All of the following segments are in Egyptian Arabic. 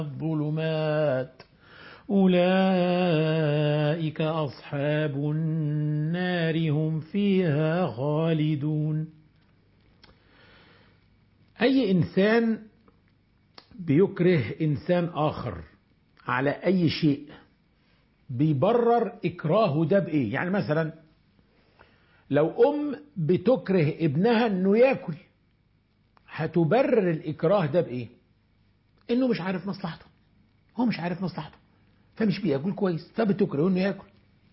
الظلمات أولئك أصحاب النار هم فيها خالدون أي إنسان بيكره إنسان آخر على أي شيء بيبرر إكراهه ده بإيه يعني مثلا لو أم بتكره ابنها أنه يأكل هتبرر الإكراه ده بإيه أنه مش عارف مصلحته هو مش عارف مصلحته فمش بياكل كويس فبتكره انه ياكل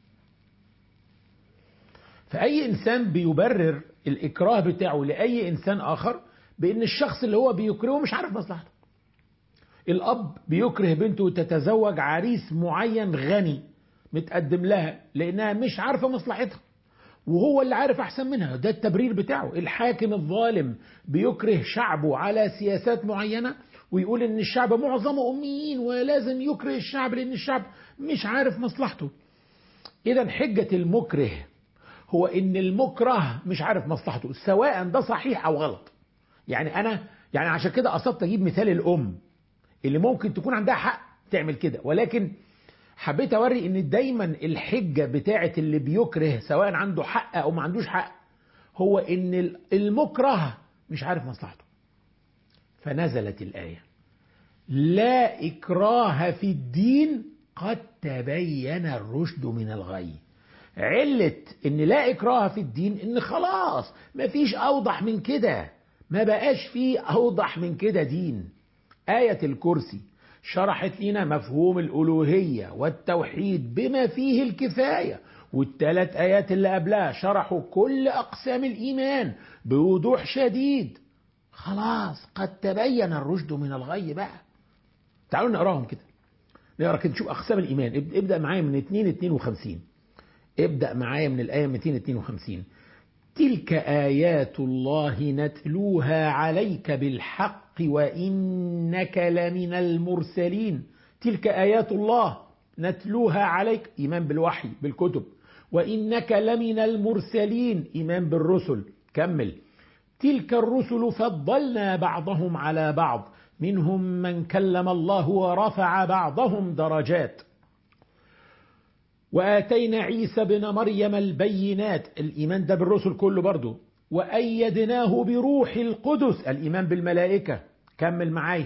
فاي انسان بيبرر الاكراه بتاعه لاي انسان اخر بان الشخص اللي هو بيكرهه مش عارف مصلحته الاب بيكره بنته تتزوج عريس معين غني متقدم لها لانها مش عارفه مصلحتها وهو اللي عارف احسن منها ده التبرير بتاعه الحاكم الظالم بيكره شعبه على سياسات معينه ويقول ان الشعب معظمه اميين ولازم يكره الشعب لان الشعب مش عارف مصلحته اذا حجة المكره هو ان المكره مش عارف مصلحته سواء ده صحيح او غلط يعني انا يعني عشان كده قصدت اجيب مثال الام اللي ممكن تكون عندها حق تعمل كده ولكن حبيت اوري ان دايما الحجة بتاعه اللي بيكره سواء عنده حق او ما عندوش حق هو ان المكره مش عارف مصلحته فنزلت الآية لا إكراه في الدين قد تبين الرشد من الغي علة إن لا إكراه في الدين إن خلاص مفيش أوضح من كده ما بقاش فيه أوضح من كده دين آية الكرسي شرحت لنا مفهوم الألوهية والتوحيد بما فيه الكفاية والثلاث آيات اللي قبلها شرحوا كل أقسام الإيمان بوضوح شديد خلاص قد تبين الرشد من الغي بقى تعالوا نقراهم كده نقرا كده نشوف اقسام الايمان ابدا معايا من 2 52 ابدا معايا من الايه 252 تلك ايات الله نتلوها عليك بالحق وانك لمن المرسلين تلك ايات الله نتلوها عليك ايمان بالوحي بالكتب وانك لمن المرسلين ايمان بالرسل كمل تلك الرسل فضلنا بعضهم على بعض منهم من كلم الله ورفع بعضهم درجات وآتينا عيسى بن مريم البينات الإيمان ده بالرسل كله برضه وأيدناه بروح القدس الإيمان بالملائكة كمل معايا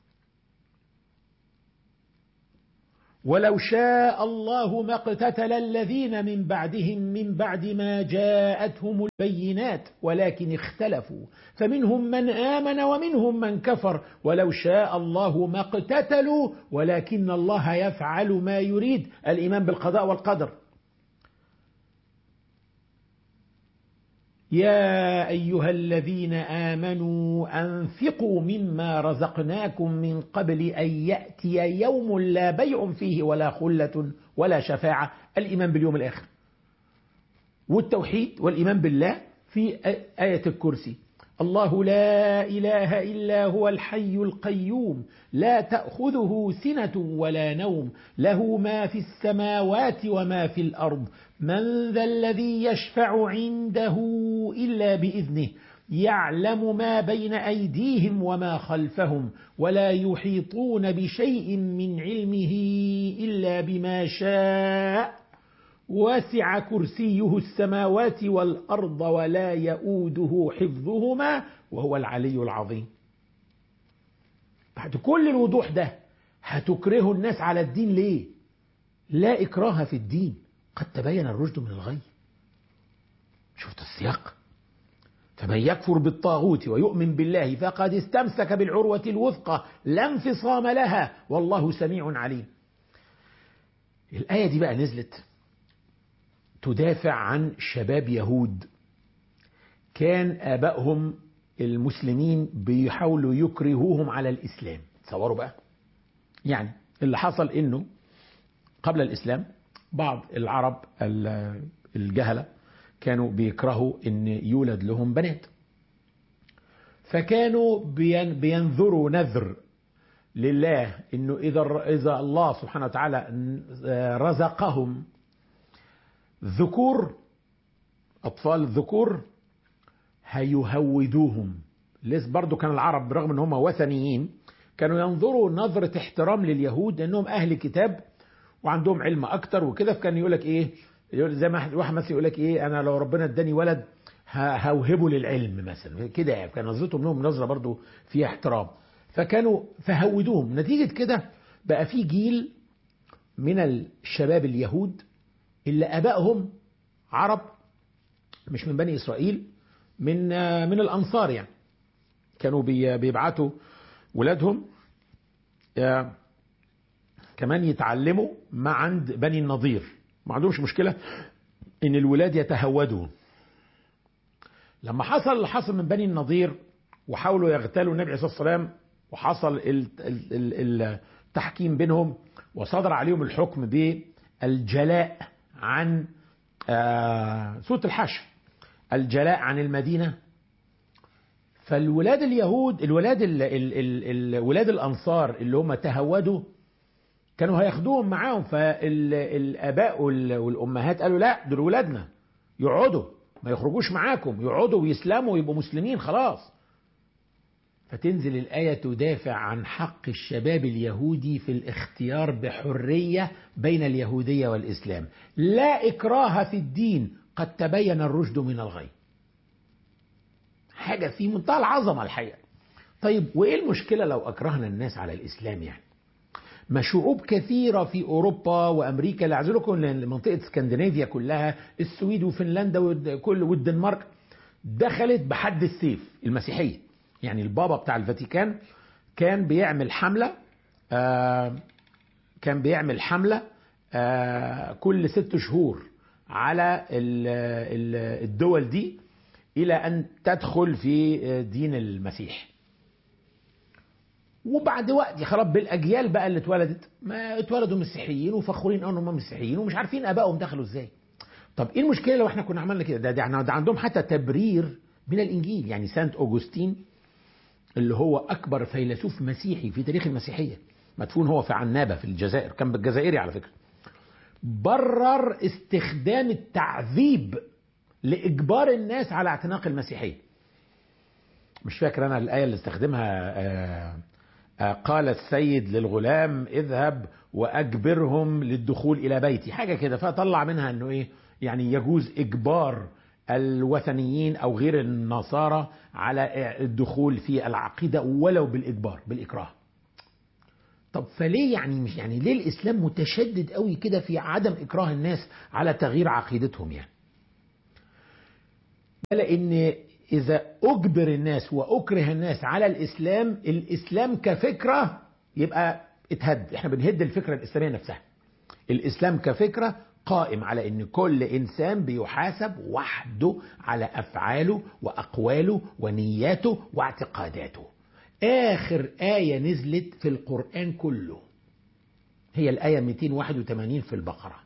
ولو شاء الله ما اقتتل الذين من بعدهم من بعد ما جاءتهم البينات ولكن اختلفوا فمنهم من آمن ومنهم من كفر ولو شاء الله ما اقتتلوا ولكن الله يفعل ما يريد الإيمان بالقضاء والقدر يا أيها الذين آمنوا أنفقوا مما رزقناكم من قبل أن يأتي يوم لا بيع فيه ولا خلة ولا شفاعة الإيمان باليوم الآخر والتوحيد والإيمان بالله في آية الكرسي الله لا إله إلا هو الحي القيوم لا تأخذه سنة ولا نوم له ما في السماوات وما في الأرض من ذا الذي يشفع عنده إلا بإذنه يعلم ما بين أيديهم وما خلفهم ولا يحيطون بشيء من علمه إلا بما شاء وسع كرسيه السماوات والأرض ولا يؤوده حفظهما وهو العلي العظيم بعد كل الوضوح ده هتكره الناس على الدين ليه لا إكراه في الدين قد تبين الرشد من الغي شفت السياق فمن يكفر بالطاغوت ويؤمن بالله فقد استمسك بالعروة الوثقى لا انفصام لها والله سميع عليم الآية دي بقى نزلت تدافع عن شباب يهود كان آبائهم المسلمين بيحاولوا يكرهوهم على الإسلام تصوروا بقى يعني اللي حصل إنه قبل الإسلام بعض العرب الجهلة كانوا بيكرهوا إن يولد لهم بنات فكانوا بينذروا نذر لله إنه إذا إذا الله سبحانه وتعالى رزقهم ذكور أطفال ذكور هيهودوهم لسه برضو كان العرب برغم ان هم وثنيين كانوا ينظروا نظرة احترام لليهود لأنهم أهل كتاب وعندهم علم أكتر وكده فكان يقول لك إيه يقول زي ما واحد مثلا يقول لك إيه أنا لو ربنا اداني ولد هوهبه للعلم مثلا كده يعني كان نظرتهم لهم نظرة برضو فيها احترام فكانوا فهودوهم نتيجة كده بقى في جيل من الشباب اليهود اللي ابائهم عرب مش من بني اسرائيل من من الانصار يعني كانوا بيبعتوا ولادهم كمان يتعلموا ما عند بني النضير ما عندهمش مشكله ان الولاد يتهودوا لما حصل اللي حصل من بني النضير وحاولوا يغتالوا النبي عليه الصلاه والسلام وحصل التحكيم بينهم وصدر عليهم الحكم بالجلاء عن سورة الحشر الجلاء عن المدينة فالولاد اليهود الولاد ال ال ال الولاد الأنصار اللي هم تهودوا كانوا هياخدوهم معاهم فالآباء والأمهات قالوا لا دول ولادنا يقعدوا ما يخرجوش معاكم يقعدوا ويسلموا ويبقوا مسلمين خلاص فتنزل الآية تدافع عن حق الشباب اليهودي في الاختيار بحرية بين اليهودية والإسلام لا إكراه في الدين قد تبين الرشد من الغي حاجة في منتهى العظمة الحقيقة طيب وإيه المشكلة لو أكرهنا الناس على الإسلام يعني ما شعوب كثيرة في أوروبا وأمريكا اللي لكم منطقة اسكندنافيا كلها السويد وفنلندا والدنمارك دخلت بحد السيف المسيحية يعني البابا بتاع الفاتيكان كان بيعمل حملة آه كان بيعمل حملة آه كل ست شهور على ال ال الدول دي إلى أن تدخل في دين المسيح وبعد وقت خلاص بالاجيال بقى اللي اتولدت ما اتولدوا مسيحيين وفخورين انهم مسيحيين ومش عارفين ابائهم دخلوا ازاي طب ايه المشكله لو احنا كنا عملنا كده ده, ده, ده عندهم حتى تبرير من الانجيل يعني سانت اوجوستين اللي هو اكبر فيلسوف مسيحي في تاريخ المسيحيه مدفون هو في عنابه في الجزائر كان بالجزائري على فكره برر استخدام التعذيب لاجبار الناس على اعتناق المسيحيه مش فاكر انا الايه اللي استخدمها آآ آآ قال السيد للغلام اذهب واجبرهم للدخول الى بيتي حاجه كده فطلع منها انه ايه يعني يجوز اجبار الوثنيين او غير النصارى على الدخول في العقيده ولو بالاجبار بالاكراه طب فليه يعني مش يعني ليه الاسلام متشدد قوي كده في عدم اكراه الناس على تغيير عقيدتهم يعني لان اذا اجبر الناس واكره الناس على الاسلام الاسلام كفكره يبقى اتهد احنا بنهد الفكره الاسلاميه نفسها الاسلام كفكره قائم على ان كل انسان بيحاسب وحده على افعاله واقواله ونياته واعتقاداته اخر ايه نزلت في القران كله هي الايه 281 في البقره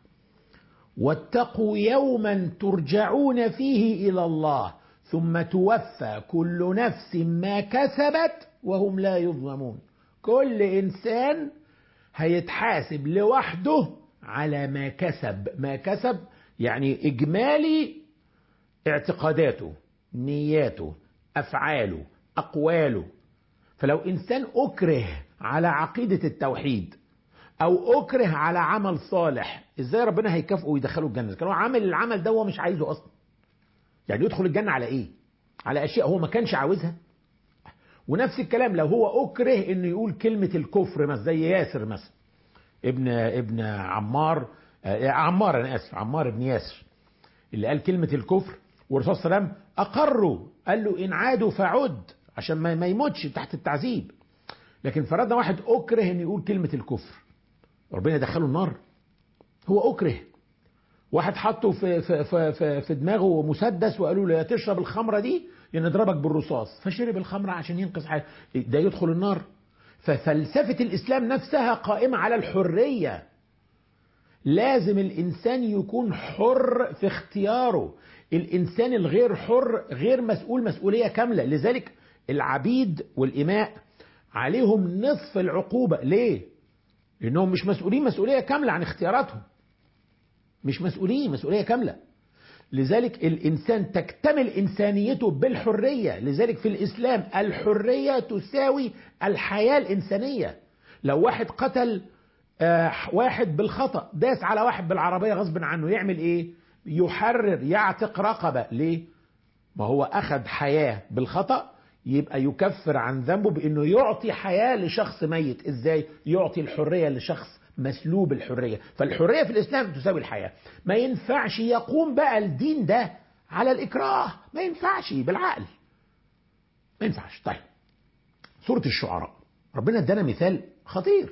واتقوا يوما ترجعون فيه الى الله ثم توفى كل نفس ما كسبت وهم لا يظلمون كل انسان هيتحاسب لوحده على ما كسب ما كسب يعني اجمالي اعتقاداته نياته افعاله اقواله فلو انسان اكره على عقيده التوحيد او اكره على عمل صالح ازاي ربنا هيكافئه ويدخله الجنه كان هو عامل العمل ده هو مش عايزه اصلا يعني يدخل الجنه على ايه على اشياء هو ما كانش عاوزها ونفس الكلام لو هو اكره انه يقول كلمه الكفر مثلا زي ياسر مثلا ابن ابن عمار آه عمار انا اسف عمار ابن ياسر اللي قال كلمه الكفر والرسول صلى الله عليه وسلم اقروا قال له ان عادوا فعد عشان ما, ما يموتش تحت التعذيب لكن فرضنا واحد اكره انه يقول كلمه الكفر ربنا يدخله النار هو اكره واحد حطه في في في في, في دماغه مسدس وقالوا له يا تشرب الخمره دي يا نضربك بالرصاص فشرب الخمره عشان ينقذ حياته ده يدخل النار ففلسفه الاسلام نفسها قائمه على الحريه لازم الانسان يكون حر في اختياره الانسان الغير حر غير مسؤول مسؤوليه كامله لذلك العبيد والاماء عليهم نصف العقوبه ليه لانهم مش مسؤولين مسؤوليه كامله عن اختياراتهم مش مسؤولين مسؤوليه كامله لذلك الإنسان تكتمل إنسانيته بالحرية لذلك في الإسلام الحرية تساوي الحياة الإنسانية لو واحد قتل آه، واحد بالخطأ داس على واحد بالعربية غصب عنه يعمل إيه يحرر يعتق رقبة ليه ما هو أخذ حياة بالخطأ يبقى يكفر عن ذنبه بأنه يعطي حياة لشخص ميت إزاي يعطي الحرية لشخص مسلوب الحرية فالحرية في الإسلام تساوي الحياة ما ينفعش يقوم بقى الدين ده على الإكراه ما ينفعش بالعقل ما ينفعش طيب سورة الشعراء ربنا ادانا مثال خطير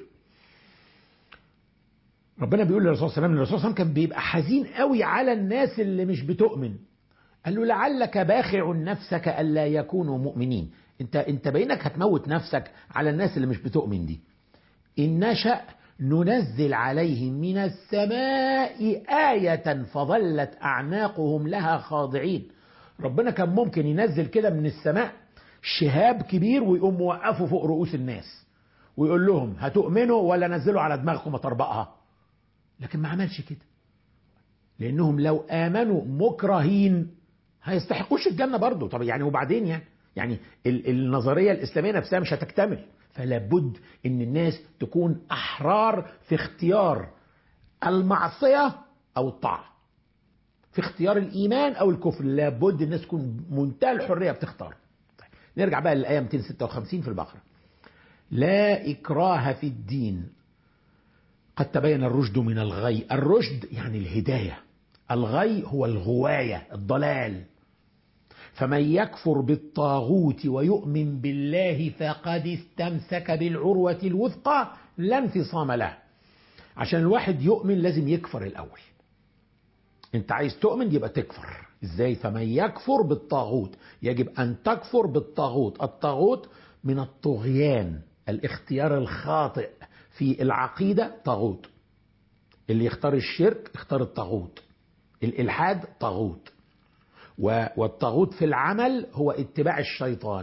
ربنا بيقول للرسول صلى الله عليه وسلم الرسول صلى الله عليه وسلم كان بيبقى حزين قوي على الناس اللي مش بتؤمن قال له لعلك باخع نفسك الا يكونوا مؤمنين انت انت بينك هتموت نفسك على الناس اللي مش بتؤمن دي ان نشأ ننزل عليهم من السماء آية فظلت أعناقهم لها خاضعين ربنا كان ممكن ينزل كده من السماء شهاب كبير ويقوم موقفه فوق رؤوس الناس ويقول لهم هتؤمنوا ولا نزلوا على دماغكم اطربقها لكن ما عملش كده لانهم لو امنوا مكرهين هيستحقوش الجنه برضه طب يعني وبعدين يعني يعني ال- النظريه الاسلاميه نفسها مش هتكتمل فلا بد ان الناس تكون احرار في اختيار المعصيه او الطاعه في اختيار الايمان او الكفر لابد الناس تكون منتهى الحريه بتختار طيب. نرجع بقى للايه 256 في البقره لا اكراه في الدين قد تبين الرشد من الغي الرشد يعني الهدايه الغي هو الغوايه الضلال فمن يكفر بالطاغوت ويؤمن بالله فقد استمسك بالعروة الوثقى لا انفصام له عشان الواحد يؤمن لازم يكفر الأول انت عايز تؤمن يبقى تكفر ازاي فمن يكفر بالطاغوت يجب ان تكفر بالطاغوت الطاغوت من الطغيان الاختيار الخاطئ في العقيدة طاغوت اللي يختار الشرك اختار الطاغوت الإلحاد طاغوت والطاغوت في العمل هو اتباع الشيطان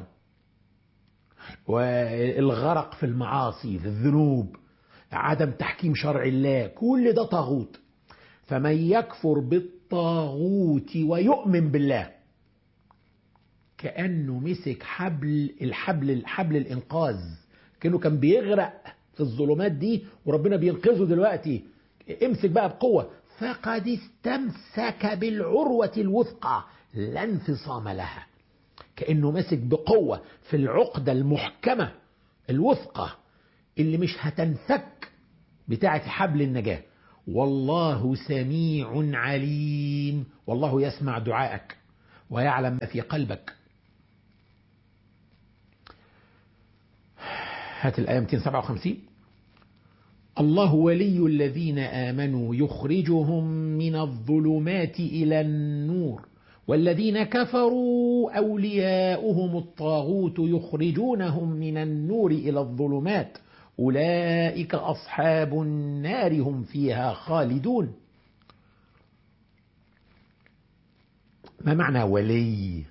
والغرق في المعاصي في الذنوب عدم تحكيم شرع الله كل ده طاغوت فمن يكفر بالطاغوت ويؤمن بالله كأنه مسك حبل الحبل الحبل الإنقاذ كأنه كان بيغرق في الظلمات دي وربنا بينقذه دلوقتي امسك بقى بقوة فقد استمسك بالعروة الوثقى لا انفصام لها كأنه ماسك بقوة في العقدة المحكمة الوثقة اللي مش هتنفك بتاعة حبل النجاة والله سميع عليم والله يسمع دعائك ويعلم ما في قلبك هات الآية 257 الله ولي الذين آمنوا يخرجهم من الظلمات إلى النور والذين كفروا أولياؤهم الطاغوت يخرجونهم من النور إلى الظلمات أولئك أصحاب النار هم فيها خالدون ما معنى ولي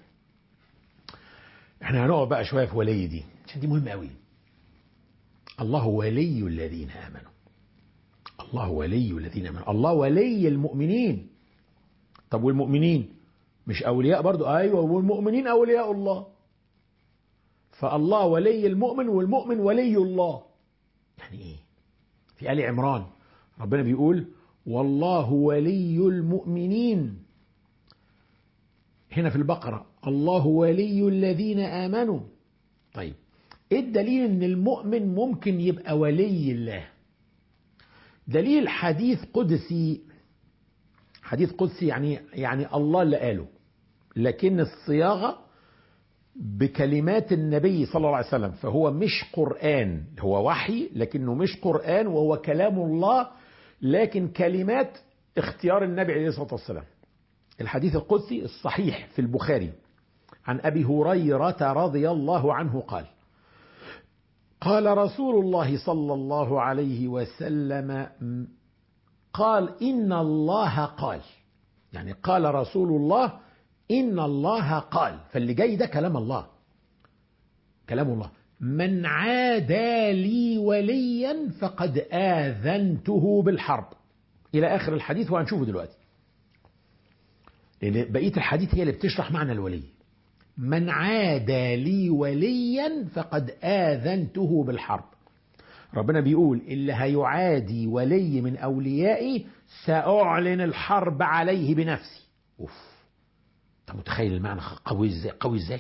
احنا هنقعد بقى شوية في ولي دي عشان دي مهمة قوي الله ولي الذين آمنوا الله ولي الذين آمنوا الله ولي المؤمنين طب والمؤمنين مش أولياء برضو أيوة والمؤمنين أولياء الله فالله ولي المؤمن والمؤمن ولي الله يعني إيه في آل عمران ربنا بيقول والله ولي المؤمنين هنا في البقرة الله ولي الذين آمنوا طيب ايه الدليل ان المؤمن ممكن يبقى ولي الله دليل حديث قدسي حديث قدسي يعني يعني الله اللي قاله لكن الصياغه بكلمات النبي صلى الله عليه وسلم فهو مش قرآن هو وحي لكنه مش قرآن وهو كلام الله لكن كلمات اختيار النبي عليه الصلاة والسلام الحديث القدسي الصحيح في البخاري عن أبي هريرة رضي الله عنه قال قال رسول الله صلى الله عليه وسلم قال إن الله قال يعني قال رسول الله إن الله قال فاللي جاي ده كلام الله كلام الله من عادى لي وليا فقد آذنته بالحرب إلى آخر الحديث وهنشوفه دلوقتي لان بقيه الحديث هي اللي بتشرح معنى الولي من عادى لي وليا فقد آذنته بالحرب ربنا بيقول اللي هيعادي ولي من أوليائي سأعلن الحرب عليه بنفسي أوف أنت متخيل المعنى قوي ازاي قوي ازاي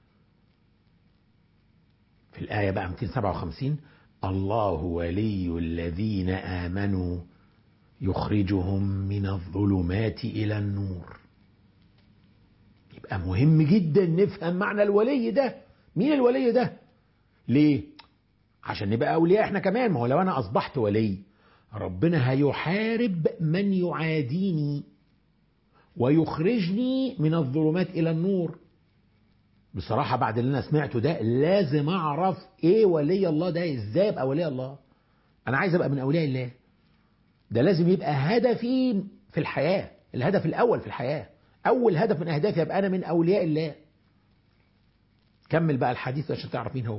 في الآية بقى 257 الله ولي الذين آمنوا يخرجهم من الظلمات إلى النور يبقى مهم جدا نفهم معنى الولي ده مين الولي ده ليه عشان نبقى أولياء احنا كمان ما هو لو أنا أصبحت ولي ربنا هيحارب من يعاديني ويخرجني من الظلمات إلى النور بصراحة بعد اللي أنا سمعته ده لازم أعرف إيه ولي الله ده إزاي أبقى ولي الله أنا عايز أبقى من أولياء الله ده لازم يبقى هدفي في الحياة الهدف الأول في الحياة أول هدف من أهدافي أبقى أنا من أولياء الله كمل بقى الحديث عشان تعرف مين هو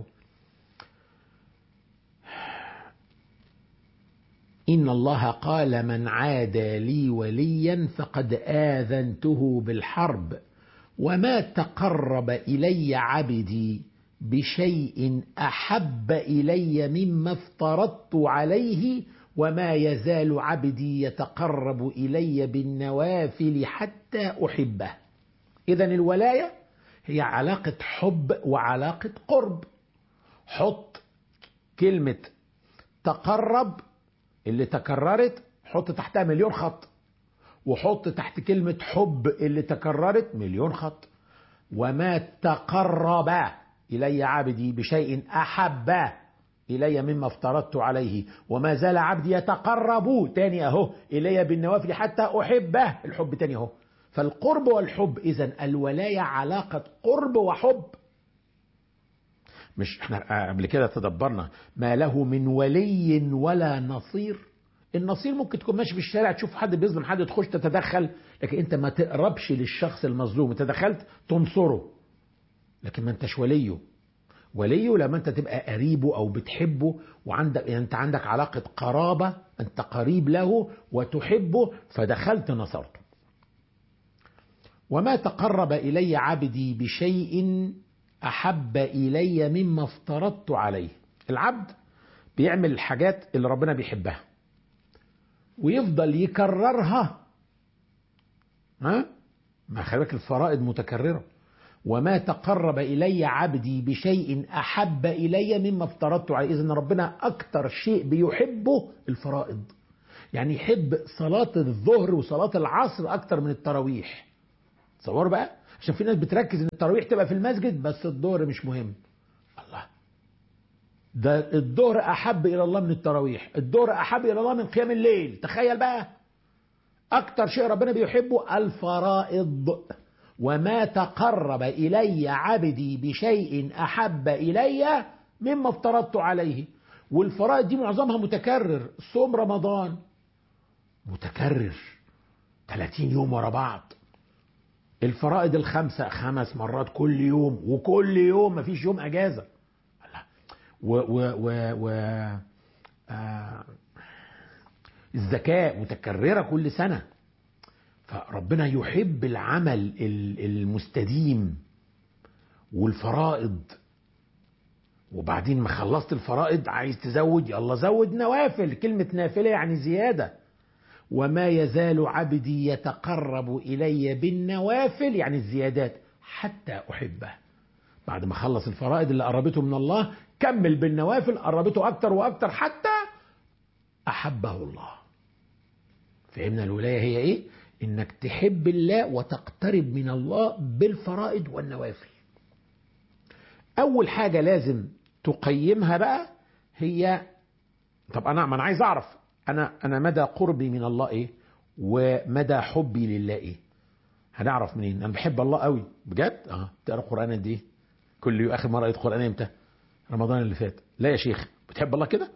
إن الله قال من عادى لي وليا فقد آذنته بالحرب وما تقرب إلي عبدي بشيء أحب إلي مما افترضت عليه وما يزال عبدي يتقرب إلي بالنوافل حتى أحبه إذا الولاية هي علاقة حب وعلاقة قرب حط كلمة تقرب اللي تكررت حط تحتها مليون خط وحط تحت كلمة حب اللي تكررت مليون خط وما تقرب إلي عبدي بشيء أحب إلي مما افترضت عليه وما زال عبدي يتقرب تاني أهو إلي بالنوافل حتى أحبه الحب تاني أهو فالقرب والحب إذا الولاية علاقة قرب وحب مش احنا قبل كده تدبرنا ما له من ولي ولا نصير النصير ممكن تكون ماشي في الشارع تشوف حد بيظلم حد تخش تتدخل لكن انت ما تقربش للشخص المظلوم انت دخلت تنصره لكن ما انتش وليه وليه لما انت تبقى قريبه او بتحبه وعندك يعني انت عندك علاقه قرابه انت قريب له وتحبه فدخلت نصرته وما تقرب الي عبدي بشيء احب الي مما افترضت عليه العبد بيعمل الحاجات اللي ربنا بيحبها ويفضل يكررها ها ما خلي بالك الفرائض متكرره وما تقرب الي عبدي بشيء احب الي مما افترضت عليه اذا ربنا اكتر شيء بيحبه الفرائض يعني يحب صلاه الظهر وصلاه العصر اكتر من التراويح تصوروا بقى عشان في ناس بتركز ان التراويح تبقى في المسجد بس الظهر مش مهم الله ده الظهر احب الى الله من التراويح الظهر احب الى الله من قيام الليل تخيل بقى اكتر شيء ربنا بيحبه الفرائض وما تقرب الي عبدي بشيء احب الي مما افترضت عليه والفرائض دي معظمها متكرر صوم رمضان متكرر 30 يوم ورا بعض الفرائض الخمسة خمس مرات كل يوم وكل يوم مفيش يوم أجازة و و و و آه الزكاة متكررة كل سنة فربنا يحب العمل المستديم والفرائض وبعدين ما خلصت الفرائض عايز تزود يلا زود نوافل كلمة نافلة يعني زيادة وما يزال عبدي يتقرب إلي بالنوافل يعني الزيادات حتى أحبه بعد ما خلص الفرائض اللي قربته من الله كمل بالنوافل قربته أكتر وأكتر حتى أحبه الله فهمنا الولاية هي إيه؟ إنك تحب الله وتقترب من الله بالفرائض والنوافل أول حاجة لازم تقيمها بقى هي طب أنا ما أنا عايز أعرف أنا أنا مدى قربي من الله إيه؟ ومدى حبي لله إيه؟ هنعرف منين؟ أنا بحب الله قوي بجد؟ أه تقرأ قرآن قد إيه؟ كل يوم آخر مرة قريت قرآن إمتى؟ رمضان اللي فات لا يا شيخ بتحب الله كده؟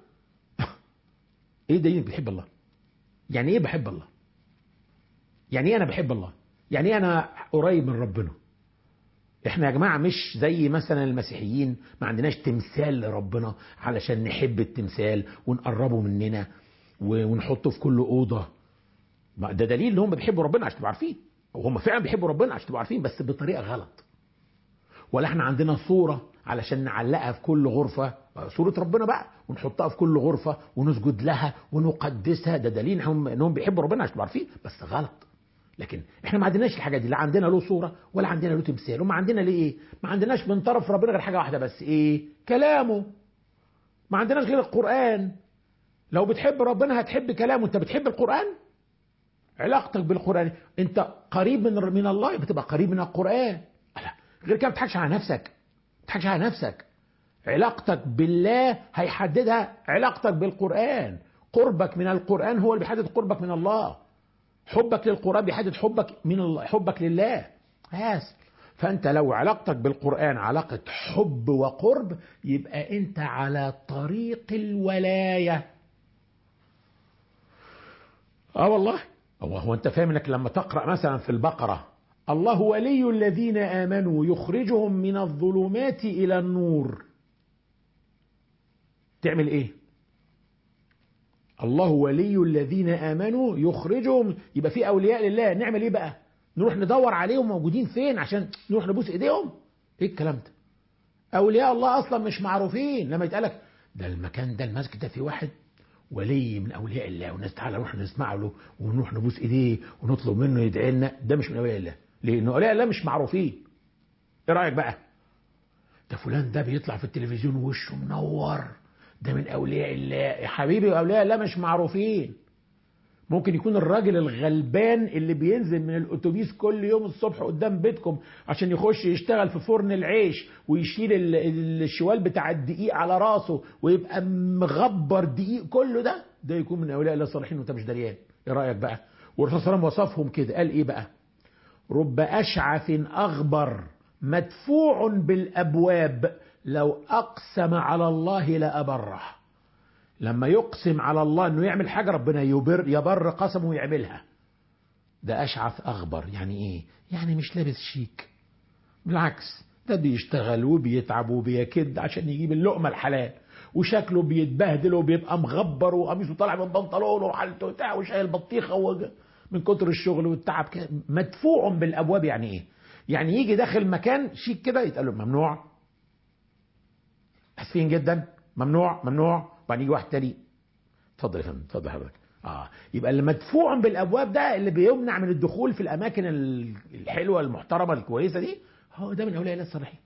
إيه دليلك بتحب الله؟ يعني إيه بحب الله؟ يعني ايه انا بحب الله يعني ايه انا قريب من ربنا احنا يا جماعه مش زي مثلا المسيحيين ما عندناش تمثال لربنا علشان نحب التمثال ونقربه مننا ونحطه في كل اوضه ده دليل ان هم بيحبوا ربنا عشان تبقوا عارفين وهم فعلا بيحبوا ربنا عشان تبقوا عارفين بس بطريقه غلط ولا احنا عندنا صوره علشان نعلقها في كل غرفه صوره ربنا بقى ونحطها في كل غرفه ونسجد لها ونقدسها ده دليل انهم انهم بيحبوا ربنا عشان تبقوا عارفين بس غلط لكن احنا ما عندناش الحاجه دي لا عندنا له صوره ولا عندنا له تمثال وما عندنا ليه ايه ما عندناش من طرف ربنا غير حاجه واحده بس ايه كلامه ما عندناش غير القران لو بتحب ربنا هتحب كلامه انت بتحب القران علاقتك بالقران انت قريب من من الله بتبقى قريب من القران لا غير كده ما تضحكش على نفسك ما تضحكش على نفسك علاقتك بالله هيحددها علاقتك بالقران قربك من القران هو اللي بيحدد قربك من الله حبك للقرآن بيحدد حبك من الله حبك لله بس فأنت لو علاقتك بالقرآن علاقة حب وقرب يبقى أنت على طريق الولاية اه والله هو هو انت فاهم انك لما تقرا مثلا في البقره الله ولي الذين امنوا يخرجهم من الظلمات الى النور تعمل ايه الله ولي الذين امنوا يخرجهم يبقى في اولياء لله نعمل ايه بقى نروح ندور عليهم موجودين فين عشان نروح نبوس ايديهم ايه الكلام ده اولياء الله اصلا مش معروفين لما يتقالك ده المكان ده المسجد ده في واحد ولي من اولياء الله والناس تعالى نروح نسمع له ونروح نبوس ايديه ونطلب منه يدعي لنا ده مش من اولياء الله لان اولياء الله مش معروفين ايه رايك بقى ده فلان ده بيطلع في التلفزيون وشه منور ده من اولياء الله يا حبيبي اولياء الله مش معروفين ممكن يكون الراجل الغلبان اللي بينزل من الاتوبيس كل يوم الصبح قدام بيتكم عشان يخش يشتغل في فرن العيش ويشيل الشوال بتاع الدقيق على راسه ويبقى مغبر دقيق كله ده ده يكون من اولياء الله الصالحين وانت مش دريان ايه رايك بقى والرسول صلى الله عليه وسلم وصفهم كده قال ايه بقى رب اشعث اغبر مدفوع بالابواب لو اقسم على الله لابره لما يقسم على الله انه يعمل حاجه ربنا يبر يبر قسمه ويعملها ده اشعث اغبر يعني ايه يعني مش لابس شيك بالعكس ده بيشتغل وبيتعب وبيكد عشان يجيب اللقمه الحلال وشكله بيتبهدل وبيبقى مغبر وقميصه طالع من بنطلونه وحالته بتاع وشايل بطيخه من كتر الشغل والتعب كده مدفوع بالابواب يعني ايه؟ يعني يجي داخل مكان شيك كده يتقال له ممنوع اسفين جدا ممنوع ممنوع وبعدين يجي واحد تاني اتفضل يا فندم اتفضل حضرتك اه يبقى اللي مدفوع بالابواب ده اللي بيمنع من الدخول في الاماكن الحلوه المحترمه الكويسه دي هو ده من اولياء الله الصالحين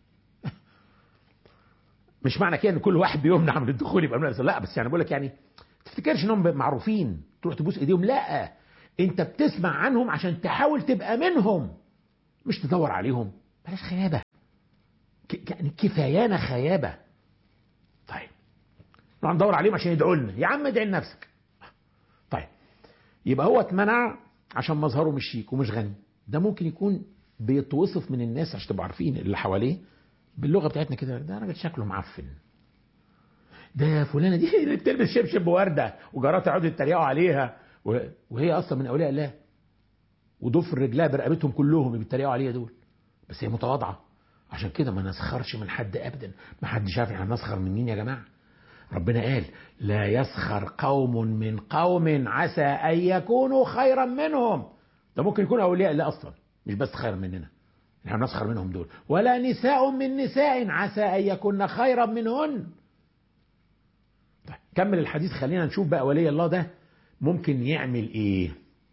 مش معنى كده ان كل واحد بيمنع من الدخول يبقى من اولياء لا بس يعني بقول لك يعني تفتكرش انهم معروفين تروح تبوس ايديهم لا انت بتسمع عنهم عشان تحاول تبقى منهم مش تدور عليهم بلاش خيابه يعني كفايانا خيابه طيب نروح ندور عليهم عشان يدعوا لنا يا عم ادعي لنفسك طيب يبقى هو اتمنع عشان مظهره مش شيك ومش غني ده ممكن يكون بيتوصف من الناس عشان تبقوا عارفين اللي حواليه باللغه بتاعتنا كده ده راجل شكله معفن ده فلانه دي اللي بتلبس شبشب ورده وجاراتها يقعدوا يتريقوا عليها وهي اصلا من اولياء الله وضفر رجلها برقبتهم كلهم بيتريقوا عليها دول بس هي متواضعه عشان كده ما نسخرش من حد ابدا ما حد شاف احنا نسخر من مين يا جماعه ربنا قال لا يسخر قوم من قوم عسى ان يكونوا خيرا منهم ده ممكن يكونوا اولياء الله اصلا مش بس خيرا مننا احنا بنسخر منهم دول ولا نساء من نساء عسى ان يكون خيرا منهن طيب كمل الحديث خلينا نشوف بقى ولي الله ده ممكن يعمل ايه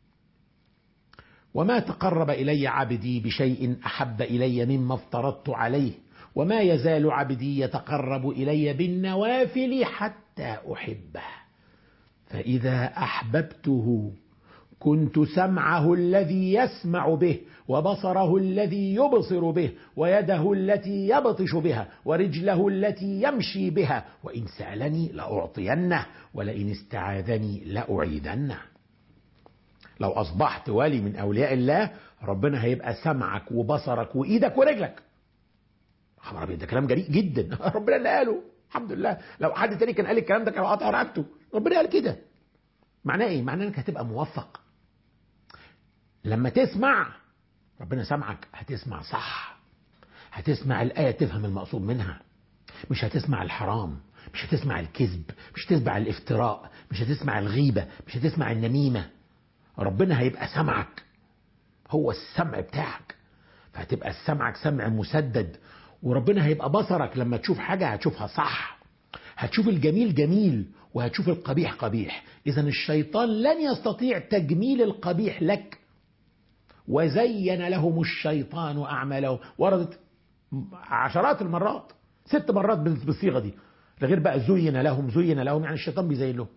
وما تقرب الي عبدي بشيء احب الي مما افترضت عليه وما يزال عبدي يتقرب الي بالنوافل حتى احبه فاذا احببته كنت سمعه الذي يسمع به وبصره الذي يبصر به ويده التي يبطش بها ورجله التي يمشي بها وان سالني لاعطينه ولئن استعاذني لاعيذنه لو اصبحت ولي من اولياء الله ربنا هيبقى سمعك وبصرك وايدك ورجلك خبر ابيض ده كلام جريء جدا ربنا اللي قاله الحمد لله لو حد تاني كان قال الكلام ده كان قطع رقبته ربنا قال كده معناه ايه معناه انك هتبقى موفق لما تسمع ربنا سمعك هتسمع صح هتسمع الآية تفهم المقصود منها مش هتسمع الحرام مش هتسمع الكذب مش هتسمع الافتراء مش هتسمع الغيبة مش هتسمع النميمة ربنا هيبقى سمعك هو السمع بتاعك فهتبقى سمعك سمع مسدد وربنا هيبقى بصرك لما تشوف حاجة هتشوفها صح هتشوف الجميل جميل وهتشوف القبيح قبيح إذا الشيطان لن يستطيع تجميل القبيح لك وزين لهم الشيطان أعمالهم وردت عشرات المرات ست مرات بالصيغة دي ده غير بقى زين لهم زين لهم يعني الشيطان بيزين لهم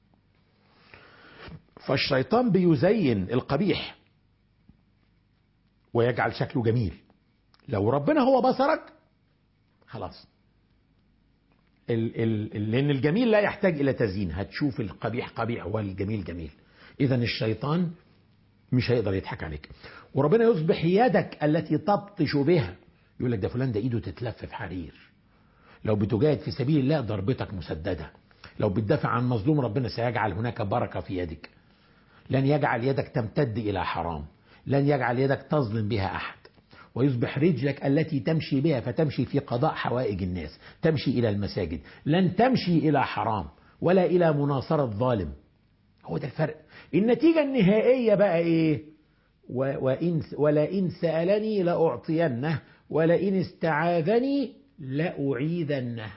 فالشيطان بيزين القبيح ويجعل شكله جميل لو ربنا هو بصرك خلاص ال ال لأن الجميل لا يحتاج إلى تزيين هتشوف القبيح قبيح والجميل جميل إذا الشيطان مش هيقدر يضحك عليك وربنا يصبح يدك التي تبطش بها يقول لك ده فلان ده ايده تتلف في حرير لو بتجاهد في سبيل الله ضربتك مسدده لو بتدافع عن مظلوم ربنا سيجعل هناك بركه في يدك لن يجعل يدك تمتد الى حرام لن يجعل يدك تظلم بها احد ويصبح رجلك التي تمشي بها فتمشي في قضاء حوائج الناس تمشي الى المساجد لن تمشي الى حرام ولا الى مناصره ظالم هو ده الفرق النتيجه النهائيه بقى ايه وإن ولئن سالني لاعطينه ولئن استعاذني لأعيذنه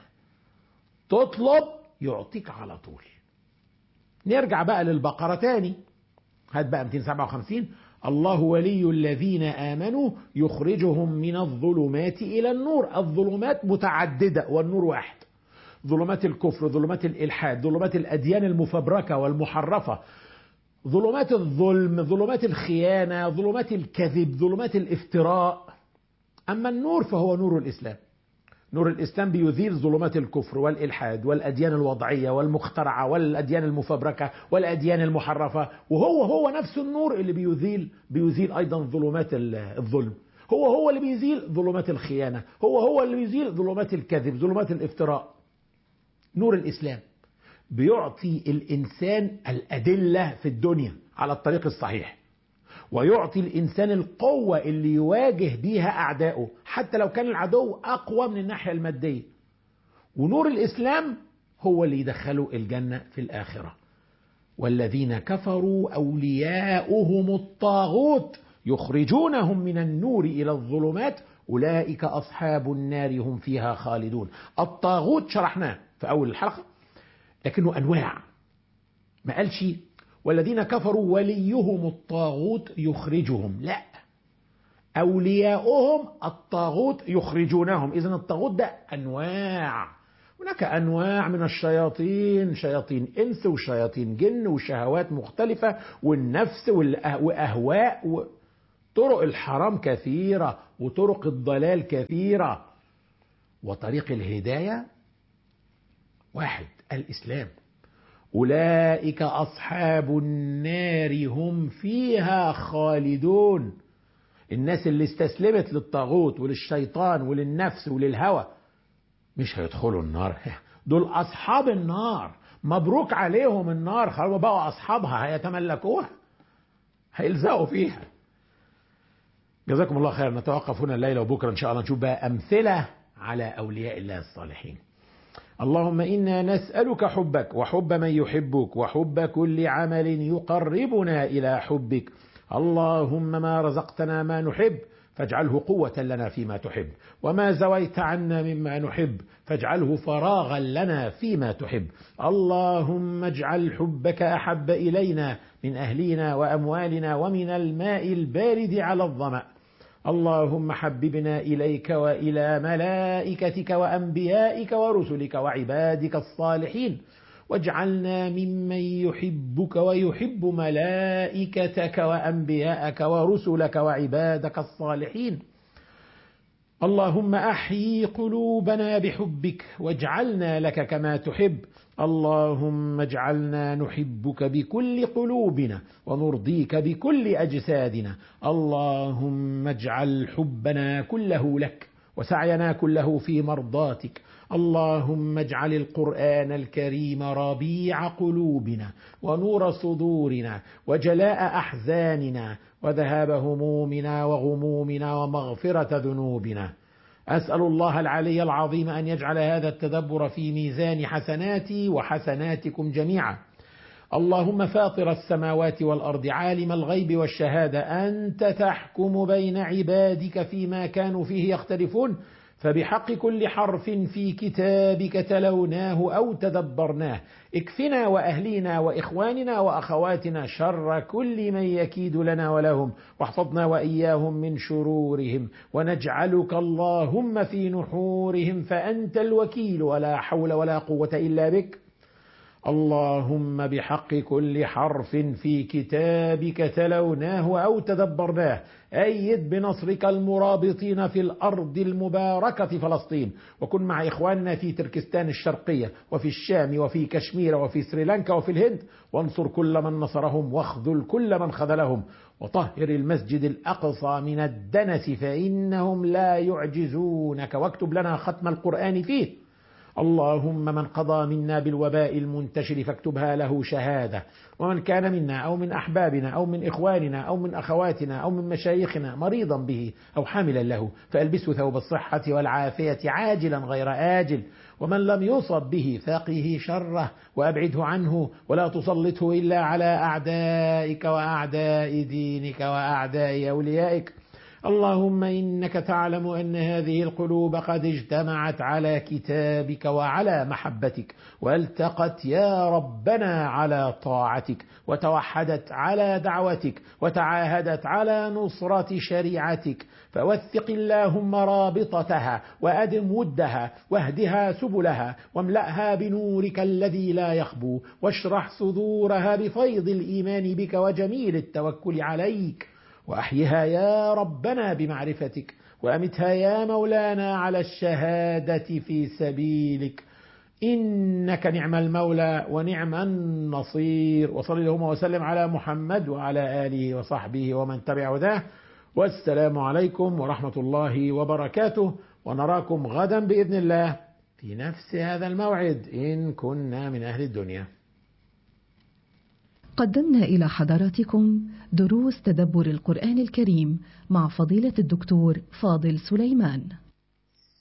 تطلب يعطيك على طول نرجع بقى للبقرة تاني هات بقى 257 الله ولي الذين آمنوا يخرجهم من الظلمات إلى النور الظلمات متعددة والنور واحد ظلمات الكفر ظلمات الإلحاد ظلمات الأديان المفبركة والمحرفة ظلمات الظلم ظلمات الخيانة ظلمات الكذب ظلمات الافتراء أما النور فهو نور الإسلام نور الإسلام بيزيل ظلمات الكفر والإلحاد والأديان الوضعية والمخترعة والأديان المفبركة والأديان المحرفة وهو هو نفس النور اللي بيزيل بيزيل أيضا ظلمات الظلم هو هو اللي بيزيل ظلمات الخيانة هو هو اللي بيزيل ظلمات الكذب ظلمات الافتراء نور الإسلام بيعطي الإنسان الأدلة في الدنيا على الطريق الصحيح ويعطي الإنسان القوة اللي يواجه بيها أعدائه حتى لو كان العدو أقوى من الناحية المادية ونور الإسلام هو اللي يدخله الجنة في الآخرة والذين كفروا أولياؤهم الطاغوت يخرجونهم من النور إلى الظلمات أولئك أصحاب النار هم فيها خالدون الطاغوت شرحناه في أول الحلقة لكنه أنواع ما قالش والذين كفروا وليهم الطاغوت يخرجهم لا أولياؤهم الطاغوت يخرجونهم إذا الطاغوت ده أنواع هناك أنواع من الشياطين شياطين إنس وشياطين جن وشهوات مختلفة والنفس وأهواء طرق الحرام كثيرة وطرق الضلال كثيرة وطريق الهداية واحد الإسلام أولئك أصحاب النار هم فيها خالدون الناس اللي استسلمت للطاغوت وللشيطان وللنفس وللهوى مش هيدخلوا النار دول أصحاب النار مبروك عليهم النار خلاص بقوا أصحابها هيتملكوها هيلزقوا فيها جزاكم الله خير نتوقف هنا الليلة وبكرة إن شاء الله نشوف بقى أمثلة على أولياء الله الصالحين اللهم إنا نسألك حبك وحب من يحبك وحب كل عمل يقربنا إلى حبك اللهم ما رزقتنا ما نحب فاجعله قوة لنا فيما تحب وما زويت عنا مما نحب فاجعله فراغا لنا فيما تحب اللهم اجعل حبك أحب إلينا من أهلنا وأموالنا ومن الماء البارد على الظمأ اللهم حببنا إليك وإلى ملائكتك وأنبيائك ورسلك وعبادك الصالحين واجعلنا ممن يحبك ويحب ملائكتك وأنبياءك ورسلك وعبادك الصالحين اللهم أحيي قلوبنا بحبك واجعلنا لك كما تحب اللهم اجعلنا نحبك بكل قلوبنا ونرضيك بكل أجسادنا اللهم اجعل حبنا كله لك وسعينا كله في مرضاتك اللهم اجعل القرآن الكريم ربيع قلوبنا ونور صدورنا وجلاء أحزاننا وذهاب همومنا وغمومنا ومغفرة ذنوبنا أسأل الله العلي العظيم أن يجعل هذا التدبر في ميزان حسناتي وحسناتكم جميعا اللهم فاطر السماوات والأرض عالم الغيب والشهادة أنت تحكم بين عبادك فيما كانوا فيه يختلفون فبحق كل حرف في كتابك تلوناه أو تدبرناه اكفنا وأهلينا وإخواننا وأخواتنا شر كل من يكيد لنا ولهم واحفظنا وإياهم من شرورهم ونجعلك اللهم في نحورهم فأنت الوكيل ولا حول ولا قوة إلا بك اللهم بحق كل حرف في كتابك تلوناه أو تدبرناه أيد بنصرك المرابطين في الأرض المباركة فلسطين وكن مع إخواننا في تركستان الشرقية وفي الشام وفي كشمير وفي سريلانكا وفي الهند وانصر كل من نصرهم واخذل كل من خذلهم وطهر المسجد الأقصى من الدنس فإنهم لا يعجزونك واكتب لنا ختم القرآن فيه اللهم من قضى منا بالوباء المنتشر فاكتبها له شهادة ومن كان منا أو من أحبابنا أو من إخواننا أو من أخواتنا أو من مشايخنا مريضا به أو حاملا له فألبسه ثوب الصحة والعافية عاجلا غير آجل ومن لم يصب به فقه شره وأبعده عنه ولا تسلطه إلا على أعدائك وأعداء دينك وأعداء أوليائك اللهم إنك تعلم أن هذه القلوب قد اجتمعت على كتابك وعلى محبتك والتقت يا ربنا على طاعتك وتوحدت على دعوتك وتعاهدت على نصرة شريعتك فوثق اللهم رابطتها وأدم ودها واهدها سبلها واملأها بنورك الذي لا يخبو واشرح صدورها بفيض الإيمان بك وجميل التوكل عليك وأحيها يا ربنا بمعرفتك وأمتها يا مولانا على الشهادة في سبيلك إنك نعم المولى ونعم النصير وصل اللهم وسلم على محمد وعلى آله وصحبه ومن تبع هداه والسلام عليكم ورحمة الله وبركاته ونراكم غدا بإذن الله في نفس هذا الموعد إن كنا من أهل الدنيا قدمنا إلى حضراتكم دروس تدبر القرآن الكريم مع فضيلة الدكتور فاضل سليمان